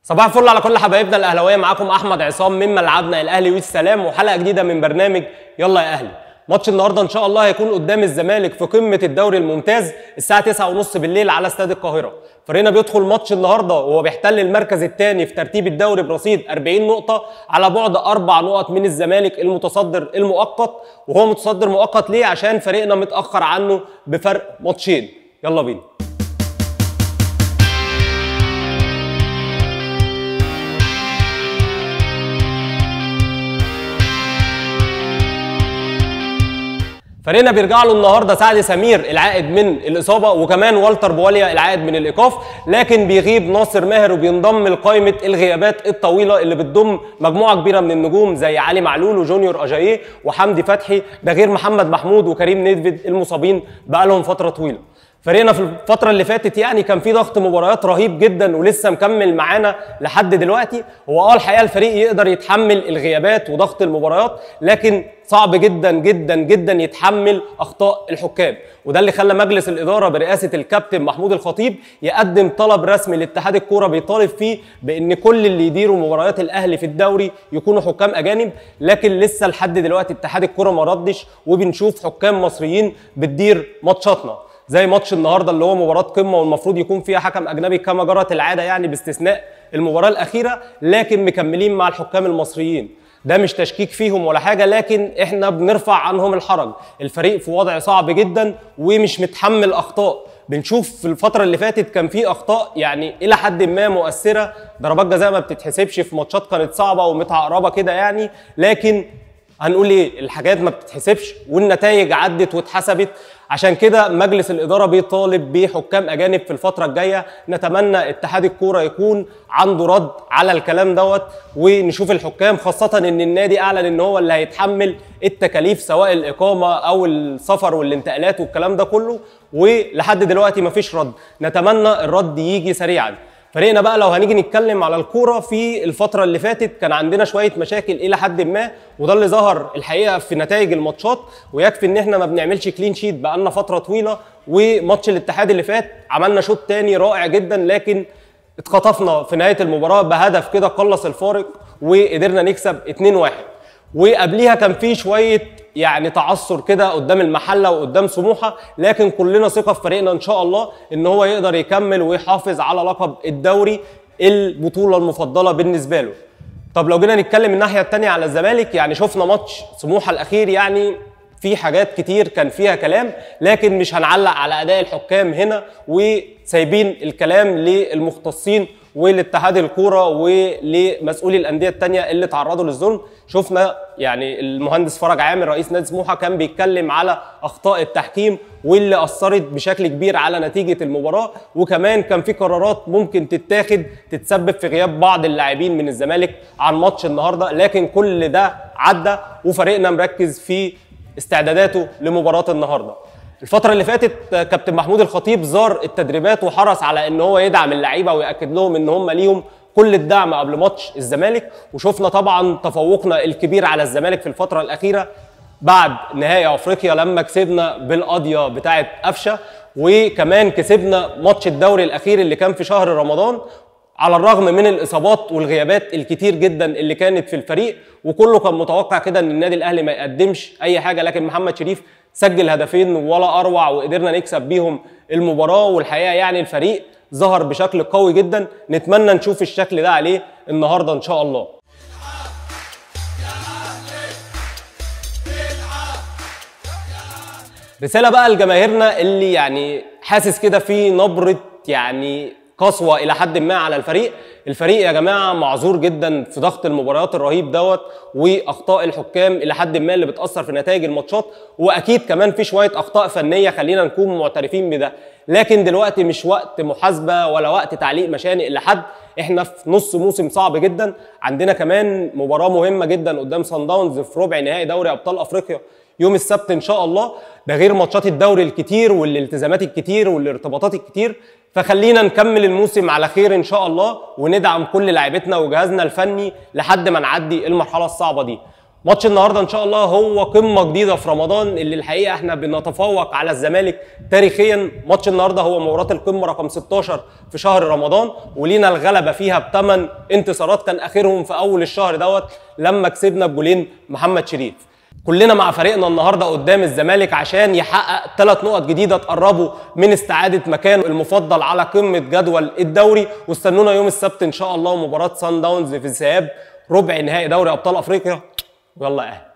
صباح الفل على كل حبايبنا الاهلاويه معاكم احمد عصام من ملعبنا الاهلي والسلام وحلقه جديده من برنامج يلا يا اهلي ماتش النهارده ان شاء الله هيكون قدام الزمالك في قمه الدوري الممتاز الساعه 9:30 بالليل على استاد القاهره فريقنا بيدخل ماتش النهارده وهو بيحتل المركز الثاني في ترتيب الدوري برصيد 40 نقطه على بعد اربع نقط من الزمالك المتصدر المؤقت وهو متصدر مؤقت ليه عشان فريقنا متاخر عنه بفرق ماتشين يلا بينا فريقنا بيرجع له النهارده سعد سمير العائد من الاصابه وكمان والتر بواليا العائد من الايقاف لكن بيغيب ناصر ماهر وبينضم لقائمه الغيابات الطويله اللي بتضم مجموعه كبيره من النجوم زي علي معلول وجونيور اجاييه وحمدي فتحي ده غير محمد محمود وكريم نيدفيد المصابين بقالهم فتره طويله فريقنا في الفترة اللي فاتت يعني كان في ضغط مباريات رهيب جدا ولسه مكمل معانا لحد دلوقتي هو اه الحقيقة الفريق يقدر يتحمل الغيابات وضغط المباريات لكن صعب جدا جدا جدا يتحمل اخطاء الحكام وده اللي خلى مجلس الاداره برئاسه الكابتن محمود الخطيب يقدم طلب رسمي لاتحاد الكوره بيطالب فيه بان كل اللي يديروا مباريات الاهلي في الدوري يكونوا حكام اجانب لكن لسه لحد دلوقتي اتحاد الكوره ما ردش وبنشوف حكام مصريين بتدير ماتشاتنا زي ماتش النهارده اللي هو مباراه قمه والمفروض يكون فيها حكم اجنبي كما جرت العاده يعني باستثناء المباراه الاخيره لكن مكملين مع الحكام المصريين ده مش تشكيك فيهم ولا حاجه لكن احنا بنرفع عنهم الحرج الفريق في وضع صعب جدا ومش متحمل اخطاء بنشوف في الفترة اللي فاتت كان في أخطاء يعني إلى حد ما مؤثرة ضربات جزاء ما بتتحسبش في ماتشات كانت صعبة ومتعقربة كده يعني لكن هنقول ايه الحاجات ما بتتحسبش والنتائج عدت واتحسبت عشان كده مجلس الاداره بيطالب بحكام اجانب في الفتره الجايه نتمنى اتحاد الكوره يكون عنده رد على الكلام دوت ونشوف الحكام خاصه ان النادي اعلن ان هو اللي هيتحمل التكاليف سواء الاقامه او السفر والانتقالات والكلام ده كله ولحد دلوقتي مفيش رد نتمنى الرد يجي سريعا فريقنا بقى لو هنيجي نتكلم على الكوره في الفتره اللي فاتت كان عندنا شويه مشاكل الى حد ما وده اللي ظهر الحقيقه في نتائج الماتشات ويكفي ان احنا ما بنعملش كلين شيت بقالنا فتره طويله وماتش الاتحاد اللي فات عملنا شوط تاني رائع جدا لكن اتخطفنا في نهايه المباراه بهدف كده قلص الفارق وقدرنا نكسب 2-1 وقبليها كان في شويه يعني تعثر كده قدام المحله وقدام سموحه لكن كلنا ثقه في فريقنا ان شاء الله ان هو يقدر يكمل ويحافظ على لقب الدوري البطوله المفضله بالنسبه له طب لو جينا نتكلم الناحيه الثانيه على الزمالك يعني شفنا ماتش سموحه الاخير يعني في حاجات كتير كان فيها كلام لكن مش هنعلق على اداء الحكام هنا وسايبين الكلام للمختصين ولاتحاد الكوره ولمسؤولي الانديه الثانيه اللي تعرضوا للظلم شفنا يعني المهندس فرج عامر رئيس نادي سموحه كان بيتكلم على اخطاء التحكيم واللي اثرت بشكل كبير على نتيجه المباراه وكمان كان في قرارات ممكن تتاخد تتسبب في غياب بعض اللاعبين من الزمالك عن ماتش النهارده لكن كل ده عدى وفريقنا مركز في استعداداته لمباراه النهارده الفترة اللي فاتت كابتن محمود الخطيب زار التدريبات وحرص على ان هو يدعم اللعيبة ويأكد لهم ان هم ليهم كل الدعم قبل ماتش الزمالك وشفنا طبعا تفوقنا الكبير على الزمالك في الفترة الأخيرة بعد نهائي افريقيا لما كسبنا بالقضية بتاعة قفشة وكمان كسبنا ماتش الدوري الأخير اللي كان في شهر رمضان على الرغم من الاصابات والغيابات الكتير جدا اللي كانت في الفريق وكله كان متوقع كده ان النادي الاهلي ما يقدمش اي حاجه لكن محمد شريف سجل هدفين ولا اروع وقدرنا نكسب بيهم المباراه والحقيقه يعني الفريق ظهر بشكل قوي جدا نتمنى نشوف الشكل ده عليه النهارده ان شاء الله رساله بقى لجماهيرنا اللي يعني حاسس كده في نبره يعني قسوه الى حد ما على الفريق الفريق يا جماعه معذور جدا في ضغط المباريات الرهيب دوت واخطاء الحكام الى حد ما اللي بتاثر في نتائج الماتشات واكيد كمان في شويه اخطاء فنيه خلينا نكون معترفين بده لكن دلوقتي مش وقت محاسبه ولا وقت تعليق مشانق لحد احنا في نص موسم صعب جدا عندنا كمان مباراه مهمه جدا قدام سان داونز في ربع نهائي دوري ابطال افريقيا يوم السبت ان شاء الله ده غير ماتشات الدوري الكتير والالتزامات الكتير والارتباطات الكتير فخلينا نكمل الموسم على خير ان شاء الله وندعم كل لاعيبتنا وجهازنا الفني لحد ما نعدي المرحله الصعبه دي ماتش النهارده ان شاء الله هو قمه جديده في رمضان اللي الحقيقه احنا بنتفوق على الزمالك تاريخيا ماتش النهارده هو مباراه القمه رقم 16 في شهر رمضان ولينا الغلبه فيها بثمان انتصارات كان اخرهم في اول الشهر دوت لما كسبنا بجولين محمد شريف كلنا مع فريقنا النهارده قدام الزمالك عشان يحقق ثلاث نقط جديده تقربوا من استعاده مكانه المفضل على قمه جدول الدوري واستنونا يوم السبت ان شاء الله مباراه سان داونز في ذهاب ربع نهائي دوري ابطال افريقيا ويلا اهلا